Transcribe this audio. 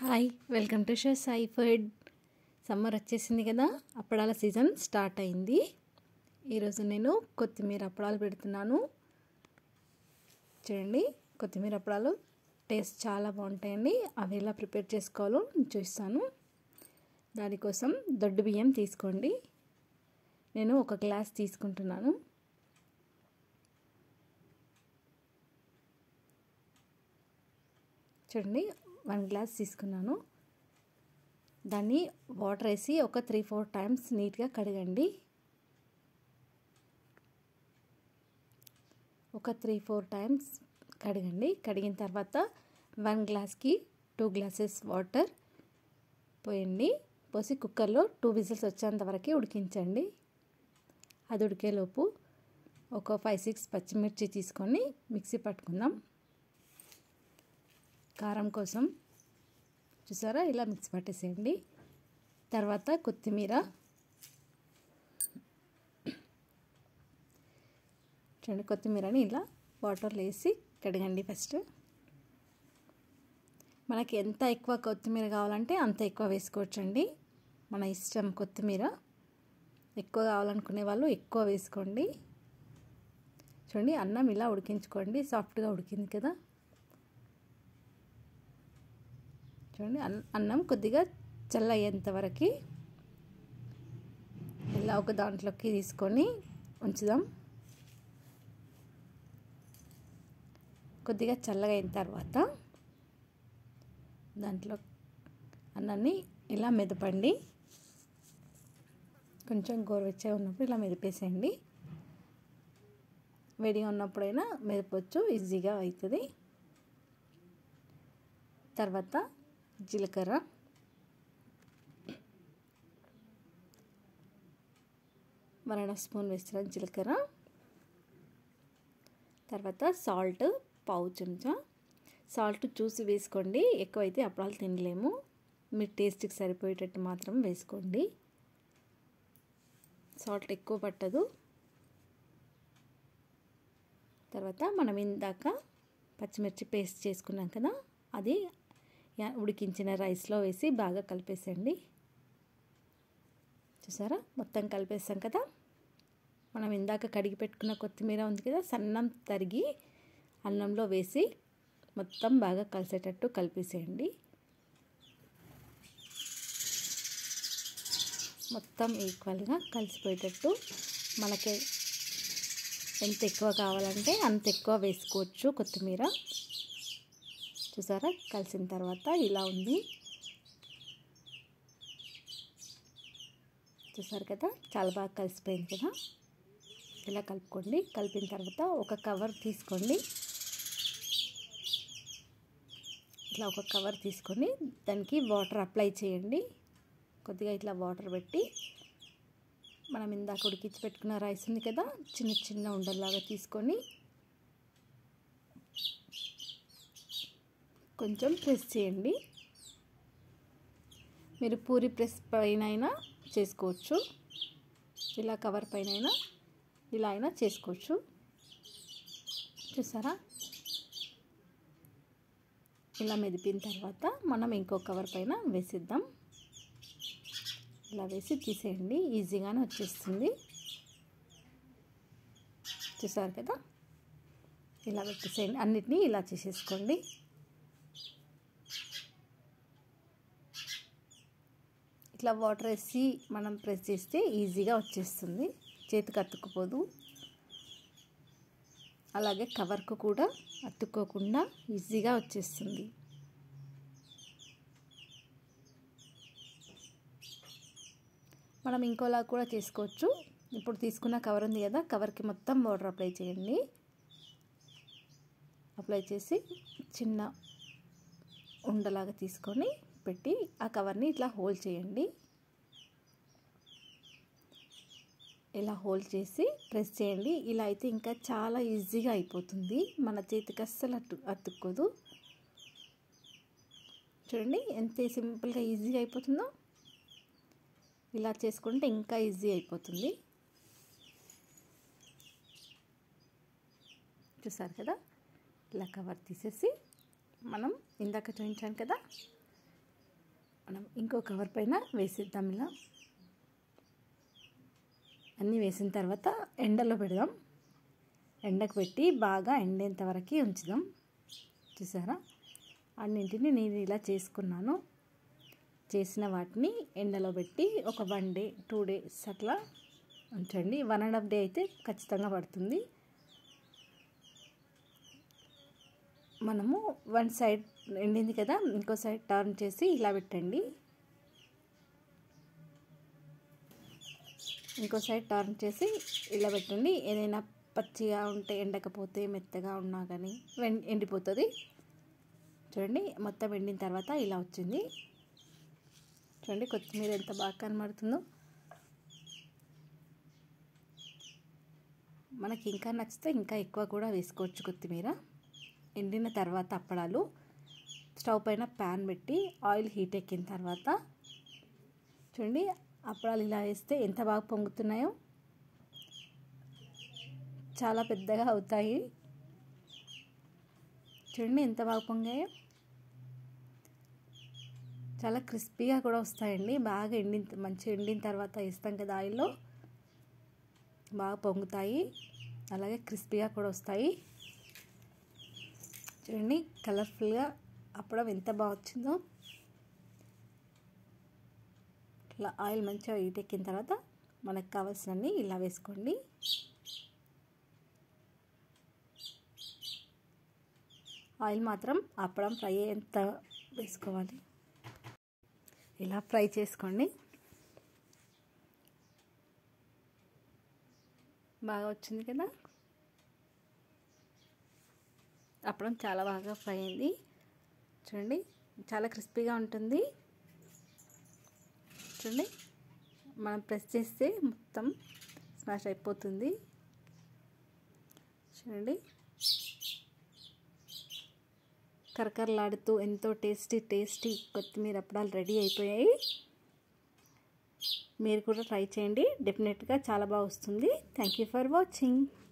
hi welcome to show Sai food summer వచ్చేసింది కదా అప్పడాల season start అయింది ఈరోజు నేను కొత్తిమీర అప్పడాలు పెడుతున్నాను చూడండి కొత్తిమీర అప్పడాలు టేస్ట్ చాలా బాగుంటాయండి అవి ఎలా ప్రిపేర్ చేసుకోవాలో నేను చూస్తాను దానికోసం దొడ్డు బియ్యం తీసుకోండి నేను ఒక గ్లాస్ తీసుకుంటున్నాను చూడండి వన్ గ్లాస్ తీసుకున్నాను దాన్ని వాటర్ వేసి ఒక త్రీ ఫోర్ టైమ్స్ నీట్గా కడగండి ఒక త్రీ ఫోర్ టైమ్స్ కడగండి కడిగిన తర్వాత వన్ గ్లాస్కి టూ గ్లాసెస్ వాటర్ పోయండి పోసి కుక్కర్లో టూ విజిల్స్ వచ్చేంత వరకు ఉడికించండి అది ఉడికేలోపు ఒక ఫైవ్ సిక్స్ పచ్చిమిర్చి తీసుకొని మిక్సీ పట్టుకుందాం కారం కోసం చూసారా ఇలా మిక్స్ పట్టేసేయండి తర్వాత కొత్తిమీర చూడండి కొత్తిమీరని ఇలా వాటర్లో వేసి కడగండి ఫస్ట్ మనకి ఎంత ఎక్కువ కొత్తిమీర కావాలంటే అంత ఎక్కువ వేసుకోవచ్చండి మన ఇష్టం కొత్తిమీర ఎక్కువ కావాలనుకునే వాళ్ళు ఎక్కువ వేసుకోండి చూడండి అన్నం ఇలా ఉడికించుకోండి సాఫ్ట్గా ఉడికింది కదా చూడండి అన్నం కొద్దిగా చల్ల అయ్యేంత వరకు ఇలా ఒక దాంట్లోకి తీసుకొని ఉంచుదాం కొద్దిగా చల్లగా అయిన తర్వాత దాంట్లో అన్నాన్ని ఇలా మెదపండి కొంచెం గోరువెచ్చగా ఉన్నప్పుడు ఇలా మెదిపేసేయండి వేడిగా ఉన్నప్పుడైనా మెదపొచ్చు ఈజీగా అవుతుంది తర్వాత జీలకర్ర వన్ అండ్ హాఫ్ స్పూన్ వేస్తున్నాను జీలకర్ర తర్వాత సాల్ట్ పావు చెంచా సాల్ట్ చూసి వేసుకోండి ఎక్కువైతే అప్పడాలు తినలేము మీ టేస్ట్కి సరిపోయేటట్టు మాత్రం వేసుకోండి సాల్ట్ ఎక్కువ పట్టదు తర్వాత మనం ఇందాక పచ్చిమిర్చి పేస్ట్ చేసుకున్నాం కదా అది ఉడికించిన రైస్లో వేసి బాగా కలిపేసండి చూసారా మొత్తం కలిపేసాం కదా మనం ఇందాక కడిగి పెట్టుకున్న కొత్తిమీర ఉంది కదా సన్నం తరిగి అన్నంలో వేసి మొత్తం బాగా కలిసేటట్టు కలిపేసేయండి మొత్తం ఈక్వల్గా కలిసిపోయేటట్టు మనకి ఎంత ఎక్కువ కావాలంటే అంత ఎక్కువ వేసుకోవచ్చు కొత్తిమీర చూసారా కలిసిన తర్వాత ఇలా ఉంది చూసారు కదా చాలా బాగా కలిసిపోయింది కదా ఇలా కలుపుకోండి కలిపిన తర్వాత ఒక కవర్ తీసుకోండి ఇట్లా ఒక కవర్ తీసుకొని దానికి వాటర్ అప్లై చేయండి కొద్దిగా ఇట్లా వాటర్ పెట్టి మనం ఇందాక ఉడికించి పెట్టుకున్న రైస్ ఉంది కదా చిన్న చిన్న ఉండల్లాగా తీసుకొని కొంచెం ప్రెస్ చేయండి మీరు పూరి ప్రెస్ పైన అయినా చేసుకోవచ్చు ఇలా కవర్ పైన అయినా ఇలా అయినా చేసుకోవచ్చు చూసారా ఇలా మెదిపిన తర్వాత మనం ఇంకో కవర్ పైన వేసిద్దాం ఇలా వేసి తీసేయండి ఈజీగానే వచ్చేస్తుంది చూసారు కదా ఇలా పెట్టేసేయండి అన్నిటినీ ఇలా చేసేసుకోండి ఇట్లా వాటర్ వేసి మనం ప్రెస్ చేస్తే ఈజీగా వచ్చేస్తుంది చేతికి అతుక్కుపోదు అలాగే కవర్కు కూడా అతుక్కోకుండా ఈజీగా వచ్చేస్తుంది మనం ఇంకోలా కూడా చేసుకోవచ్చు ఇప్పుడు తీసుకున్న కవర్ ఉంది కదా కవర్కి మొత్తం వాటర్ అప్లై చేయండి అప్లై చేసి చిన్న ఉండలాగా తీసుకొని పెట్టి ఆ కవర్ని ఇట్లా హోల్డ్ చేయండి ఇలా హోల్డ్ చేసి ప్రెస్ చేయండి ఇలా అయితే ఇంకా చాలా ఈజీగా అయిపోతుంది మన చేతికి అస్సలు అటు అతుక్కోదు చూడండి ఎంత సింపుల్గా ఈజీగా అయిపోతుందో ఇలా చేసుకుంటే ఇంకా ఈజీ అయిపోతుంది చూసారు కదా ఇలా కవర్ తీసేసి మనం ఇందాక చూపించాను కదా మనం ఇంకో కవర్ పైన వేసేద్దాం ఇలా అన్నీ వేసిన తర్వాత ఎండలో పెడదాం ఎండకు పెట్టి బాగా ఎండేంత వరకు ఉంచుదాం చూసారా అన్నింటినీ నేను ఇలా చేసుకున్నాను చేసిన వాటిని ఎండలో పెట్టి ఒక వన్ డే టూ డేస్ అట్లా ఉంచండి వన్ అండ్ హాఫ్ డే అయితే ఖచ్చితంగా పడుతుంది మనము వన్ సైడ్ ఎండింది కదా ఇంకో సైడ్ టర్న్ చేసి ఇలా పెట్టండి ఇంకో సైడ్ టర్న్ చేసి ఇలా పెట్టండి ఏదైనా పచ్చిగా ఉంటే ఎండకపోతే మెత్తగా ఉన్నా కానీ ఎండిపోతుంది చూడండి మొత్తం ఎండిన తర్వాత ఇలా వచ్చింది చూడండి కొత్తిమీర ఎంత బాగా కనబడుతుందో మనకి ఇంకా నచ్చితే ఇంకా ఎక్కువ కూడా వేసుకోవచ్చు కొత్తిమీర ఎండిన తర్వాత అప్పడాలు స్టవ్ పైన ప్యాన్ పెట్టి ఆయిల్ హీట్ ఎక్కిన తర్వాత చూడండి అప్పడాలు ఇలా వేస్తే ఎంత బాగా పొంగుతున్నాయో చాలా పెద్దగా అవుతాయి చూడండి ఎంత బాగా పొంగాయో చాలా క్రిస్పీగా కూడా వస్తాయండి బాగా ఎండిన మంచిగా ఎండిన తర్వాత వేస్తాం కదా ఆయిల్లో బాగా పొంగుతాయి అలాగే క్రిస్పీగా కూడా వస్తాయి చూడండి కలర్ఫుల్గా అప్పడం ఎంత బాగా వచ్చిందో ఇట్లా ఆయిల్ మంచిగా ఎక్కిన తర్వాత మనకు కావాల్సినవి ఇలా వేసుకోండి ఆయిల్ మాత్రం అప్పడం ఫ్రై ఎంత వేసుకోవాలి ఇలా ఫ్రై చేసుకోండి బాగా వచ్చింది కదా అప్పడం చాలా బాగా ఫ్రై అయింది చూడండి చాలా క్రిస్పీగా ఉంటుంది చూడండి మనం ప్రెస్ చేస్తే మొత్తం స్మాష్ అయిపోతుంది చూడండి కరకరలాడుతూ ఎంతో టేస్టీ టేస్టీ కొత్తిమీర అప్పడాలు రెడీ అయిపోయాయి మీరు కూడా ట్రై చేయండి డెఫినెట్గా చాలా బాగా వస్తుంది థ్యాంక్ యూ ఫర్ వాచింగ్